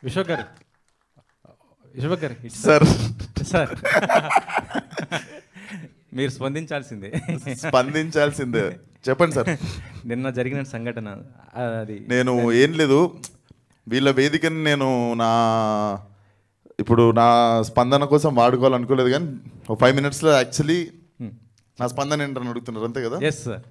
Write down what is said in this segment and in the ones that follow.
విశ్వక్ గారు విశ్వక్ గారు it's sir sir మీరు స్పందించాల్సిందే స్పందించాల్సిందే చెప్పండి సార్ నిన్న జరిగిన సంఘటన అది నేను ఏం లేదు వీళ్ళ వేదికని నేను నా ఇప్పుడు నా స్పందన కోసం వాడుకోవాలనుకోలేదు కానీ ఒక ఫైవ్ మినిట్స్లో యాక్చువల్లీ నా స్పందన ఏంటని అడుగుతున్నారు అంతే కదా ఎస్ సార్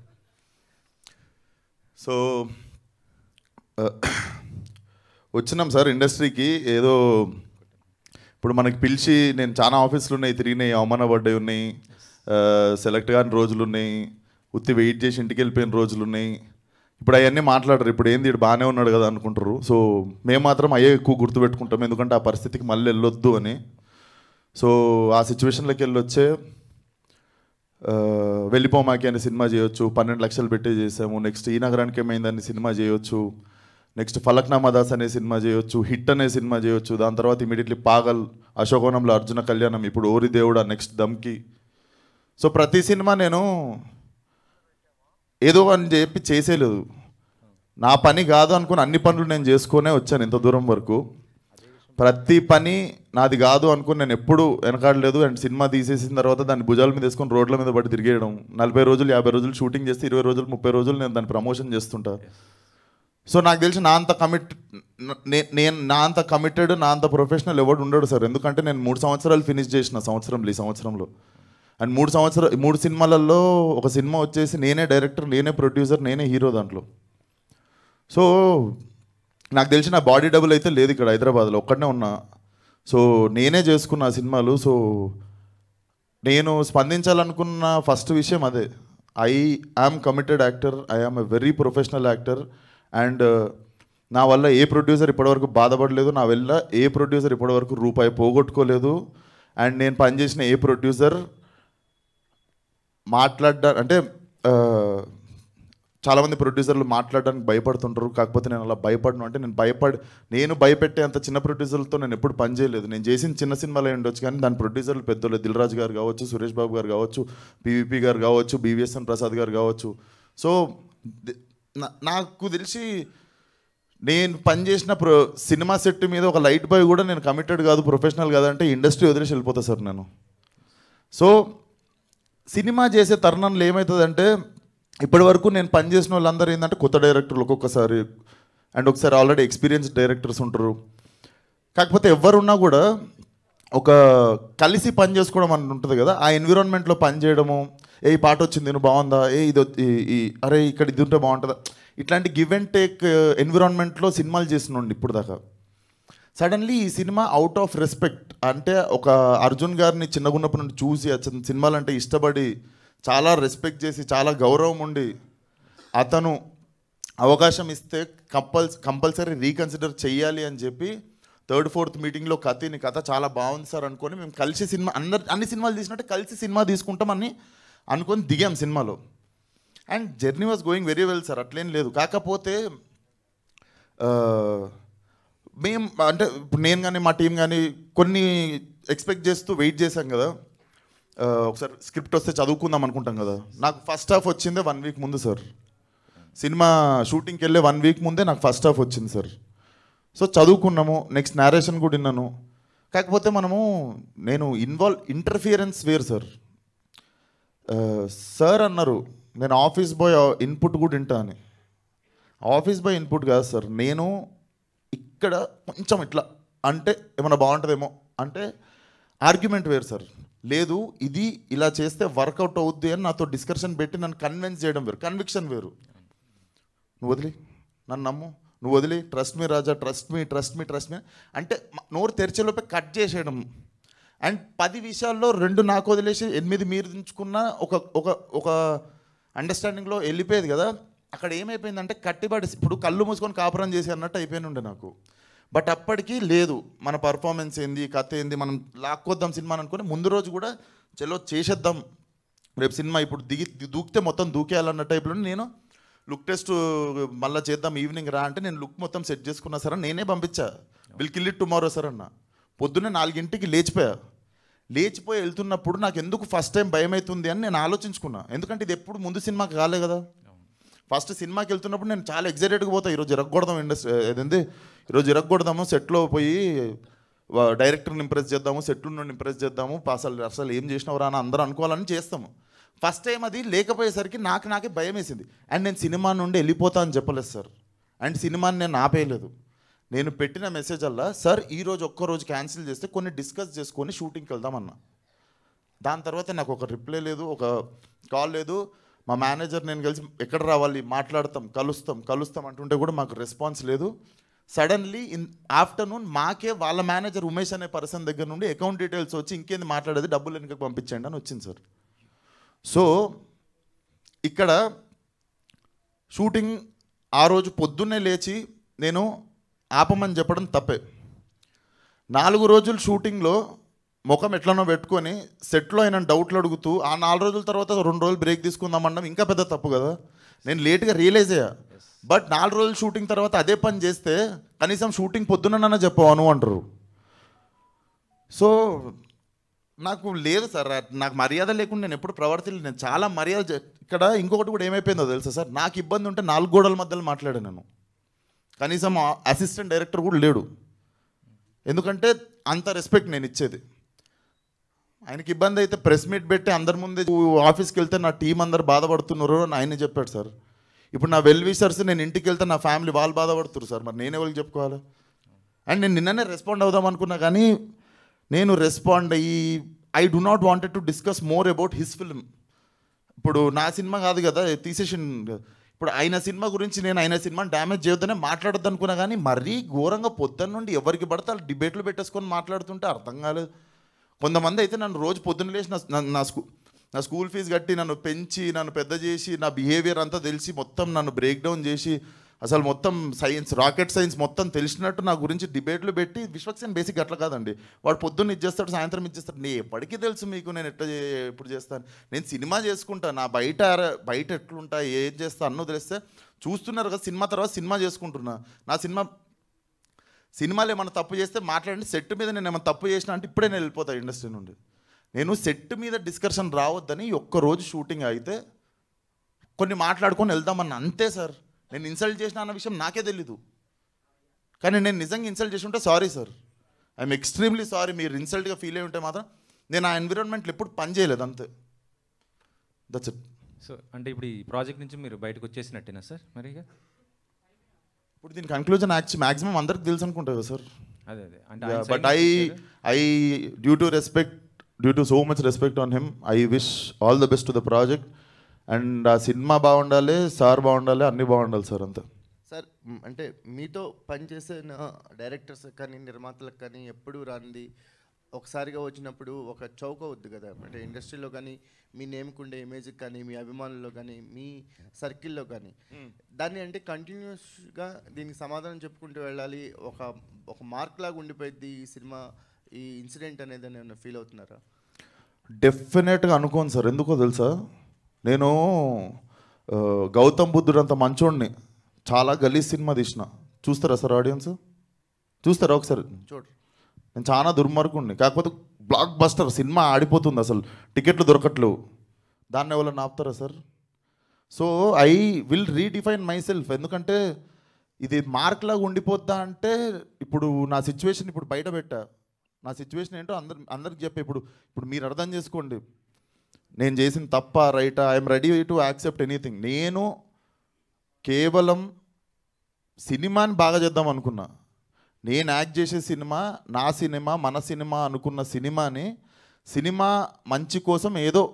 సో ఆ, వచ్చినాం సార్ ఇండస్ట్రీకి ఏదో ఇప్పుడు మనకి పిలిచి నేను చాలా ఆఫీసులు ఉన్నాయి తిరిగినాయి అవమానపడ్డాయి ఉన్నాయి సెలెక్ట్ కాని రోజులు ఉన్నాయి ఉత్తి వెయిట్ చేసి ఇంటికి వెళ్ళిపోయిన రోజులు ఉన్నాయి ఇప్పుడు అవన్నీ మాట్లాడరు ఇప్పుడు ఏంది ఇటు బాగానే ఉన్నాడు కదా అనుకుంటారు సో మేము మాత్రం అయ్యే ఎక్కువ గుర్తుపెట్టుకుంటాం ఎందుకంటే ఆ పరిస్థితికి మళ్ళీ వెళ్ళొద్దు అని సో ఆ సిచ్యువేషన్లోకి వెళ్ళి వచ్చే ఆ, వెళ్ళిపోమాకి అనే సినిమా చేయొచ్చు పన్నెండు లక్షలు పెట్టే చేసాము నెక్స్ట్ ఈ నగరానికి ఏమైందని సినిమా చేయొచ్చు నెక్స్ట్ ఫలక్నామా దాస్ అనే సినిమా చేయొచ్చు హిట్ అనే సినిమా చేయొచ్చు దాని తర్వాత ఇమీడియట్లీ పాగల్ అశోకవనంలో అర్జున కళ్యాణం ఇప్పుడు ఓరి దేవుడా నెక్స్ట్ దమ్కి సో ప్రతి సినిమా నేను ఏదో అని చెప్పి చేసేలేదు నా పని కాదు అనుకుని అన్ని పనులు నేను చేసుకునే వచ్చాను ఇంత దూరం వరకు ప్రతి పని నాది కాదు అనుకుని నేను ఎప్పుడు వెనకాడలేదు అండ్ సినిమా తీసేసిన తర్వాత దాన్ని భుజాల మీద వేసుకొని రోడ్ల మీద పడి తిరిగేయడం నలభై రోజులు యాభై రోజులు షూటింగ్ చేస్తే ఇరవై రోజులు ముప్పై రోజులు నేను దాన్ని ప్రమోషన్ చేస్తుంటా సో నాకు తెలిసి నా అంత కమిట్ నేను నా అంత కమిటెడ్ నా అంత ప్రొఫెషనల్ ఎవడు ఉండడు సార్ ఎందుకంటే నేను మూడు సంవత్సరాలు ఫినిష్ చేసిన సంవత్సరంలో ఈ సంవత్సరంలో అండ్ మూడు సంవత్సరాలు మూడు సినిమాలలో ఒక సినిమా వచ్చేసి నేనే డైరెక్టర్ నేనే ప్రొడ్యూసర్ నేనే హీరో దాంట్లో సో నాకు తెలిసి నా బాడీ డబుల్ అయితే లేదు ఇక్కడ హైదరాబాద్లో ఒక్కడనే ఉన్నా సో నేనే చేసుకున్న ఆ సినిమాలు సో నేను స్పందించాలనుకున్న ఫస్ట్ విషయం అదే I am committed actor I am a very professional actor and నా వల్ల ఏ ప్రొడ్యూసర్ ఇప్పటివరకు బాధపడలేదు నా వల్ల ఏ ప్రొడ్యూసర్ ఇప్పటివరకు రూపాయి పోగొట్టుకోలేదు అండ్ నేను పనిచేసిన ఏ ప్రొడ్యూసర్ మాట్లాడ్డా అంటే ఆ, చాలామంది ప్రొడ్యూసర్లు మాట్లాడడానికి భయపడుతుంటారు కాకపోతే నేను అలా భయపడను అంటే నేను భయపడి నేను భయపెట్టే అంత చిన్న ప్రొడ్యూసర్లతో నేను ఎప్పుడు పని చేయలేదు నేను చేసిన చిన్న సినిమాలు అయి ఉండొచ్చు కానీ దాని ప్రొడ్యూసర్లు పెద్దోళ్ళు దిల్రాజు గారు కావచ్చు సురేష్ బాబు గారు కావచ్చు పీవీపీ గారు కావచ్చు బీవీఎస్ఎన్ ప్రసాద్ గారు కావచ్చు సో ది- నా- నాకు తెలిసి నేను పనిచేసిన ప్రో సినిమా సెట్ మీద ఒక లైట్ బాయ్ కూడా నేను కమిటెడ్ కాదు ప్రొఫెషనల్ కాదంటే ఇండస్ట్రీ వదిలేసి వెళ్ళిపోతా సార్ నేను సో సినిమా చేసే తరుణంలో ఏమవుతుందంటే ఇప్పటి వరకు నేను పనిచేసిన వాళ్ళందరూ ఏంటంటే కొత్త డైరెక్టర్లు ఒక్కొక్కసారి అండ్ ఒకసారి ఆల్రెడీ ఎక్స్పీరియన్స్ డైరెక్టర్స్ ఉంటారు కాకపోతే ఎవరున్నా కూడా ఒక కలిసి పని చేసుకోవడం అని ఉంటుంది కదా ఆ ఎన్విరాన్మెంట్లో పని చేయడము ఏ ఈ పాట వచ్చింది నువ్వు బాగుందా ఏ ఇది వచ్- ఈ- ఈ అరే ఇక్కడ ఇది ఉంటే బాగుంటుందా ఇట్లాంటి గివ్ అండ్ టేక్ ఎన్విరాన్మెంట్లో సినిమాలు చేసినండి ఇప్పుడు దాకా సడన్లీ ఈ సినిమా అవుట్ ఆఫ్ రెస్పెక్ట్ అంటే ఒక అర్జున్ గారిని చిన్నగున్నప్పటి నుండి చూసి అతని సినిమాలు అంటే ఇష్టపడి చాలా రెస్పెక్ట్ చేసి చాలా గౌరవం ఉండి అతను అవకాశం ఇస్తే కంపల్స్ కంపల్సరీ రీకన్సిడర్ చెయ్యాలి అని చెప్పి థర్డ్ ఫోర్త్ మీటింగ్లో కథని కథ చాలా బాగుంది సార్ అనుకొని మేము కలిసి సినిమా అందరు అన్ని సినిమాలు తీసినట్టే కలిసి సినిమా తీసుకుంటామని అనుకొని దిగాం సినిమాలో and journey was going very well sir అట్లేం లేదు కాకపోతే ఆ, మేము అంటే ఇప్పుడు నేను కానీ మా టీం కానీ కొన్ని ఎక్స్పెక్ట్ చేస్తూ వెయిట్ చేశాం కదా ఆ, ఒకసారి స్క్రిప్ట్ వస్తే చదువుకుందాం అనుకుంటాం కదా నాకు ఫస్ట్ హాఫ్ వచ్చిందే వన్ వీక్ ముందు సార్ సినిమా షూటింగ్కి వెళ్ళే వన్ వీక్ ముందే నాకు ఫస్ట్ హాఫ్ వచ్చింది సార్ సో చదువుకున్నాము నెక్స్ట్ నేరేషన్ కూడా విన్నాను కాకపోతే మనము నేను ఇన్వాల్వ్ ఇంటర్ఫియరెన్స్ వేరు సార్ సార్ అన్నారు నేను ఆఫీస్ బాయ్ ఇన్పుట్ కూడా వింటా అని ఆఫీస్ బాయ్ ఇన్పుట్ కాదు సార్ నేను ఇక్కడ కొంచెం ఇట్లా అంటే ఏమైనా బాగుంటుందేమో అంటే ఆర్గ్యుమెంట్ వేరు సార్ లేదు ఇది ఇలా చేస్తే వర్కౌట్ అవుద్ది అని నాతో డిస్కషన్ పెట్టి నన్ను కన్విన్స్ చేయడం వేరు కన్విక్షన్ వేరు నువ్వు వదిలి నన్ను నమ్ము నువ్వు వదిలి trust me Raja trust me trust me trust me అంటే మ- నోరు తెరిచేలోపే కట్ చేసేయడం అండ్ పది విషయాల్లో రెండు నాకు వదిలేసి ఎనిమిది మీరు దించుకున్న ఒక ఒక ఒక అండర్స్టాండింగ్లో వెళ్ళిపోయేది కదా అక్కడ ఏమైపోయిందంటే కట్టిబడి ఇప్పుడు కళ్ళు మూసుకొని కాపురం చేసి అన్నట్టు అయిపోయి ఉండే నాకు బట్ అప్పటికి లేదు మన పర్ఫార్మెన్స్ ఏంది కథ ఏంది మనం లాక్కొద్దాం సినిమా అనుకుని ముందు రోజు కూడా చలో చేసేద్దాం రేపు సినిమా ఇప్పుడు దిగి దూకితే మొత్తం దూకేయాలన్న టైప్లో నేను లుక్ టెస్ట్ మళ్ళీ చేద్దాం ఈవినింగ్ రా అంటే నేను లుక్ మొత్తం సెట్ చేసుకున్నా సార్ అని నేనే పంపించా will kill it tomorrow sir అన్న పొద్దున్నే నాలుగింటికి లేచిపోయా లేచిపోయి వెళ్తున్నప్పుడు నాకు ఎందుకు ఫస్ట్ టైం భయం అవుతుంది అని నేను ఆలోచించుకున్నా ఎందుకంటే ఇది ఎప్పుడు ముందు సినిమాకి కాలే కదా ఫస్ట్ సినిమాకి వెళ్తున్నప్పుడు నేను చాలా ఎగ్జైటెడ్గా పోతా ఈరోజు ఇరగకూడదాం ఇండస్ట్రీ ఏదండి ఈరోజు ఇరగకూడదాము సెట్లో పోయి వా- డైరెక్టర్ని ఇంప్రెస్ చేద్దాము సెట్ నుండి ఇంప్రెస్ చేద్దాము అసలు అసలు ఏం చేసినవరా అని అందరూ అనుకోవాలని చేస్తాము ఫస్ట్ టైం అది లేకపోయేసరికి నాకు నాకే భయం వేసింది అండ్ నేను సినిమా నుండి వెళ్ళిపోతా అని చెప్పలేదు సార్ అండ్ సినిమాని నేను ఆపేయలేదు నేను పెట్టిన మెసేజ్ అల్లా సార్ ఈరోజు ఒక్కరోజు క్యాన్సిల్ చేస్తే కొన్ని డిస్కస్ చేసుకొని షూటింగ్కి వెళ్దామన్నా దాని తర్వాత నాకు ఒక రిప్లై లేదు ఒక కాల్ లేదు మా మేనేజర్ నేను కలిసి ఎక్కడ రావాలి మాట్లాడతాం కలుస్తాం కలుస్తాం అంటుంటే కూడా మాకు రెస్పాన్స్ లేదు సడన్లీ ఇన్ ఆఫ్టర్నూన్ మాకే వాళ్ళ మేనేజర్ ఉమేష్ అనే పర్సన్ దగ్గర నుండి అకౌంట్ డీటెయిల్స్ వచ్చి ఇంకేంది మాట్లాడేది డబ్బులు వెనుకకి పంపించండి అని వచ్చింది సార్ సో ఇక్కడ షూటింగ్ ఆ రోజు పొద్దున్నే లేచి నేను ఆపమని చెప్పడం తప్పే నాలుగు రోజులు షూటింగ్లో ముఖం ఎట్లనో పెట్టుకొని సెట్లో అయిన డౌట్లు అడుగుతూ ఆ నాలుగు రోజుల తర్వాత రెండు రోజులు బ్రేక్ తీసుకుందామనడం ఇంకా పెద్ద తప్పు కదా నేను లేట్గా రియలైజ్ అయ్యా బట్ నాలుగు రోజులు షూటింగ్ తర్వాత అదే పని చేస్తే కనీసం షూటింగ్ పొద్దునన్నా చెప్పాను అంటారు సో నాకు లేదు సార్ నాకు మర్యాద లేకుండా నేను ఎప్పుడు ప్రవర్తించలేదు నేను చాలా మర్యాద చే- ఇక్కడ ఇంకొకటి కూడా ఏమైపోయిందో తెలుసా సార్ నాకు ఇబ్బంది ఉంటే నాలుగు గోడల మధ్యలో మాట్లాడాను నేను కనీసం అసిస్టెంట్ డైరెక్టర్ కూడా లేడు ఎందుకంటే అంత రెస్పెక్ట్ నేను ఇచ్చేది ఆయనకి ఇబ్బంది అయితే ప్రెస్ మీట్ పెట్టి అందరి ముందే ఆఫీస్కి వెళ్తే నా టీం అందరు బాధపడుతున్నారు అని ఆయన చెప్పాడు సార్ ఇప్పుడు నా వెల్ విషర్స్ నేను ఇంటికి వెళ్తే నా ఫ్యామిలీ వాళ్ళు బాధపడుతున్నారు సార్ మరి నేను ఎవరికి చెప్పుకోవాలి అండ్ నేను నిన్ననే రెస్పాండ్ అవుదాం అనుకున్నా కానీ నేను రెస్పాండ్ అయ్యి I do not wanted to discuss more about his film ఇప్పుడు నా సినిమా కాదు కదా తీసేసి ఇప్పుడు ఆయన సినిమా గురించి నేను ఆయన సినిమాని డ్యామేజ్ చేయొద్దనే మాట్లాడొద్దు అనుకున్నా కానీ మరీ ఘోరంగా పొద్దున్న నుండి ఎవరికి పడితే వాళ్ళు డిబేట్లు పెట్టేసుకొని మాట్లాడుతుంటే అర్థం కాలేదు కొంతమంది అయితే నన్ను రోజు పొద్దున్న లేచి నా- నా- నా స్కూ నా స్కూల్ ఫీజు కట్టి నన్ను పెంచి నన్ను పెద్ద చేసి నా బిహేవియర్ అంతా తెలిసి మొత్తం నన్ను బ్రేక్ డౌన్ చేసి అసలు మొత్తం సైన్స్ రాకెట్ సైన్స్ మొత్తం తెలిసినట్టు నా గురించి డిబేట్లు పెట్టి విశ్వక్సేన్ బేసిక్ అట్లా కాదండి వాడు పొద్దున్న ఇచ్చేస్తాడు సాయంత్రం ఇచ్చేస్తాడు నీ ఎప్పటికీ తెలుసు మీకు నేను ఎట్లా చే- ఎప్పుడు చేస్తాను నేను సినిమా చేసుకుంటా నా బయట అర- బయట ఎట్లుంటా ఏం చేస్తా అన్నో తెలిస్తే చూస్తున్నారు కదా సినిమా తర్వాత సినిమా చేసుకుంటున్నా నా సినిమా సినిమాలు ఏమైనా తప్పు చేస్తే మాట్లాడండి సెట్ మీద నేను ఏమైనా తప్పు చేసినా అంటే ఇప్పుడే నేను వెళ్ళిపోతా ఇండస్ట్రీ నుండి నేను సెట్ మీద డిస్కషన్ రావద్దని ఒక్క రోజు షూటింగ్ అయితే కొన్ని మాట్లాడుకొని వెళ్దామన్న అంతే సార్ నేను ఇన్సల్ట్ చేసిన అన్న విషయం నాకే తెలీదు కానీ నేను నిజంగా ఇన్సల్ట్ చేసి ఉంటే sorry sir I'm extremely sorry మీరు ఇన్సల్ట్గా ఫీల్ అయి ఉంటే మాత్రం నేను ఆ ఎన్విరాన్మెంట్లో ఎప్పుడు పని చేయలేదు అంతే దట్స్ ఇట్ సో అంటే ఇప్పుడు ఈ ప్రాజెక్ట్ నుంచి మీరు బయటకు వచ్చేసినట్టేనా సార్ మరి ఇక ఇప్పుడు దీని కంక్లూజన్ యాక్చువల్ మాక్సిమం అందరికి తెలుసు అనుకుంటా కదా సార్ అదే అదే అంటే Yeah, ఆయన but side I, నుంచి వచ్చారు. I, due to respect, due to so much respect on him, I wish all the best to the project. And ఆ సినిమా బాగుండాలి సార్ బాగుండాలి అన్నీ బాగుండాలి సార్ అంతే సార్ మ్, అంటే మీతో పనిచేసిన డైరెక్టర్స్ కానీ నిర్మాతలకు కానీ ఎప్పుడు రానిది ఒకసారిగా వచ్చినప్పుడు ఒక చౌక అవుద్ది కదా అంటే ఇండస్ట్రీలో కానీ మీ నేమ్కి ఉండే ఇమేజ్కి కానీ మీ అభిమానుల్లో కానీ మీ సర్కిల్లో కానీ దాన్ని అంటే కంటిన్యూస్గా దీనికి సమాధానం చెప్పుకుంటూ వెళ్ళాలి ఒక ఒక మార్క్ లాగా ఉండిపోయింది ఈ సినిమా ఈ ఇన్సిడెంట్ అనేది నేను ఫీల్ అవుతున్నారా డెఫినెట్గా అనుకోను సార్ ఎందుకో తెలుసా నేను ఆ, గౌతమ్ బుద్ధుడు అంత మంచోడిని చాలా గలీజ్ సినిమా తీసిన చూస్తారా సార్ ఆడియన్స్ చూస్తారా ఒకసారి చూడరు నేను చాలా దుర్మార్గుడిని కాకపోతే బ్లాక్ బస్టర్ సినిమా ఆడిపోతుంది అసలు టికెట్లు దొరకట్లేవు దాన్ని ఎవరైనా ఆపుతారా sir so I will redefine myself ఎందుకంటే ఇది మార్క్ లాగా ఉండిపోద్దా అంటే ఇప్పుడు నా సిచ్యువేషన్ ఇప్పుడు బయట పెట్టా నా సిచ్యువేషన్ ఏంటో అందరు అందరికి చెప్పే ఇప్పుడు ఇప్పుడు మీరు అర్థం చేసుకోండి నేను చేసిన తప్ప రైటా I'm ready to accept anything నేను కేవలం సినిమాని బాగా చేద్దాం అనుకున్నా నేను యాక్ట్ చేసే సినిమా నా సినిమా మన సినిమా అనుకున్న సినిమాని సినిమా మంచి కోసం ఏదో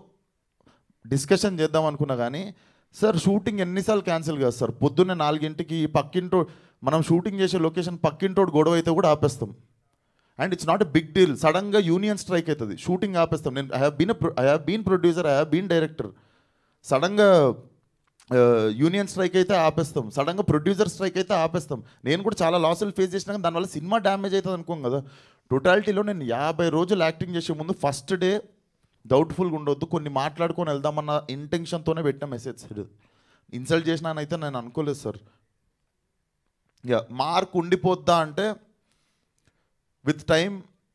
డిస్కషన్ చేద్దాం అనుకున్నా కానీ సార్ షూటింగ్ ఎన్నిసార్లు క్యాన్సిల్ కాదు సార్ పొద్దున్నే నాలుగింటికి పక్కింటో మనం షూటింగ్ చేసే లొకేషన్ పక్కింటోడు గొడవ అయితే కూడా ఆపేస్తాం and it's not a big deal సడన్గా యూనియన్ స్ట్రైక్ అవుతుంది షూటింగ్ ఆపేస్తాం నేను I have been I have been producer I have been director సడన్గా యూనియన్ స్ట్రైక్ అయితే ఆపేస్తాం సడన్గా ప్రొడ్యూసర్ స్ట్రైక్ అయితే ఆపేస్తాం నేను కూడా చాలా లాసులు ఫేస్ చేసినా కానీ దానివల్ల సినిమా డ్యామేజ్ అవుతుంది అనుకోం కదా టోటాలిటీలో నేను యాభై రోజులు యాక్టింగ్ చేసే ముందు ఫస్ట్ డే డౌట్ఫుల్గా ఉండొద్దు కొన్ని మాట్లాడుకొని వెళ్దామన్న ఇంటెన్షన్తోనే పెట్టిన మెసేజ్ ఇన్సల్ట్ చేసినానైతే నేను అనుకోలేదు సార్ యా మార్క్ ఉండిపోద్దా అంటే విత్ టైం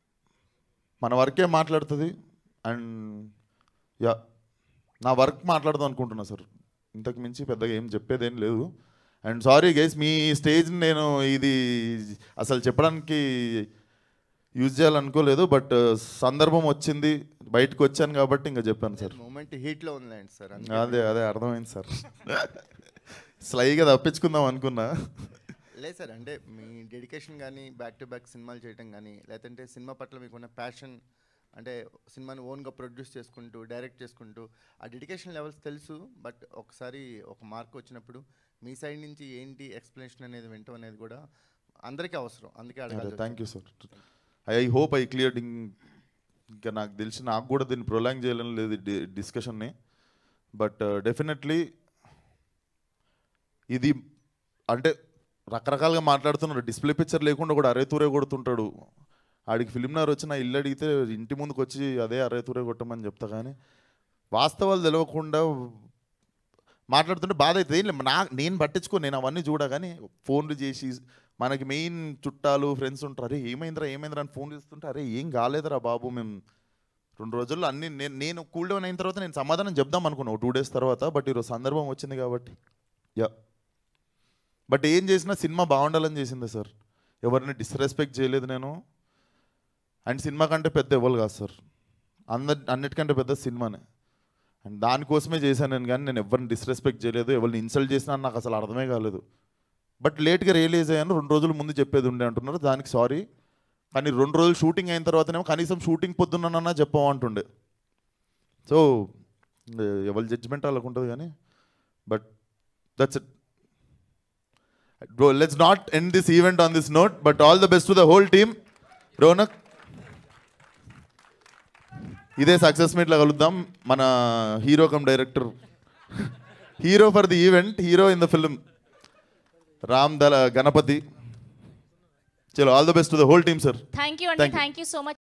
మన వర్కే మాట్లాడుతుంది అండ్ యా నా వర్క్ మాట్లాడదాం అనుకుంటున్నా సార్ ఇంతకు మించి పెద్దగా ఏం చెప్పేదేం లేదు అండ్ సారీ గైస్ మీ స్టేజ్ నేను ఇది అసలు చెప్పడానికి యూజ్ చేయాలనుకోలేదు బట్ సందర్భం వచ్చింది బయటకు వచ్చాను కాబట్టి ఇంకా చెప్పాను సార్ మూమెంట్ హీట్లో ఉందండి సార్ అదే అదే అర్థమైంది సార్ స్లైగా తప్పించుకుందాం అనుకున్నా లేదు సార్ అంటే మీ డెడికేషన్ కానీ బ్యాక్ టు బ్యాక్ సినిమాలు చేయడం కానీ లేదంటే సినిమా పట్ల మీకున్న ప్యాషన్ అంటే సినిమాని ఓన్గా ప్రొడ్యూస్ చేసుకుంటూ డైరెక్ట్ చేసుకుంటూ ఆ డెడికేషన్ లెవెల్స్ తెలుసు బట్ ఒకసారి ఒక మార్క్ వచ్చినప్పుడు మీ సైడ్ నుంచి ఏంటి ఎక్స్ప్లెనేషన్ అనేది వింటాం అనేది కూడా అందరికీ అవసరం అందుకే అడగాలి thank you sir I hope I clear ఇంకా నాకు తెలిసి నాకు కూడా దీన్ని ప్రొలాంగ్ చేయాలని లేదు డిస్కషన్ని బట్ డెఫినెట్లీ ఇది అంటే రకరకాలుగా మాట్లాడుతున్నారు డిస్ప్లే పిక్చర్ లేకుండా కూడా అరే తూరే కొడుతుంటాడు ఆడికి ఫిలిం నగర్ వచ్చి నా ఇల్లు అడిగితే ఇంటి ముందుకు వచ్చి అదే అరే తూరే కొట్టమని చెప్తా కానీ వాస్తవాలు తెలియకుండా మాట్లాడుతుంటే బాధ అవుతుంది ఏం లేదు, నా నేను పట్టించుకో నేను అవన్నీ చూడా కానీ ఫోన్లు చేసి మనకి మెయిన్ చుట్టాలు ఫ్రెండ్స్ ఉంటారు అరే ఏమైందిరా ఏమైందిరా అని ఫోన్ చేస్తుంటే అరే ఏం కాలేదురా బాబు మేము రెండు రోజుల్లో అన్ని నేను నేను కూల్ డౌన్ అయిన తర్వాత నేను సమాధానం చెప్దాం అనుకున్నాను టూ డేస్ తర్వాత బట్ ఈరోజు సందర్భం వచ్చింది కాబట్టి యా బట్ ఏం చేసినా సినిమా బాగుండాలని చేసింది సార్ ఎవరిని డిస్రెస్పెక్ట్ చేయలేదు నేను అండ్ సినిమా కంటే పెద్ద ఎవరు కాదు సార్ అందరి అన్నిటికంటే పెద్ద సినిమానే అండ్ దానికోసమే చేశాను నేను కానీ నేను ఎవరిని డిస్రెస్పెక్ట్ చేయలేదు ఎవరిని ఇన్సల్ట్ చేసినా అని నాకు అసలు అర్థమే కాలేదు బట్ లేట్గా రియలైజ్ అయ్యాను రెండు రోజులు ముందు చెప్పేది ఉండే అంటున్నారు దానికి సారీ కానీ రెండు రోజులు షూటింగ్ అయిన తర్వాతనేమో కనీసం షూటింగ్ పొద్దున్నన్నా చెప్పమంటుండే సో ఎవరి జడ్జిమెంట్ వాళ్ళకు ఉంటుంది కానీ but that's it bro let's not end this event on this note but all the best to the whole team Ronak ఇదే సక్సెస్ మీట్లో కలుద్దాం మన hero come director hero for the event hero in the film Ram దల గణపతి చలో all the best to the whole team sir thank you అండి Thank you. Thank you so much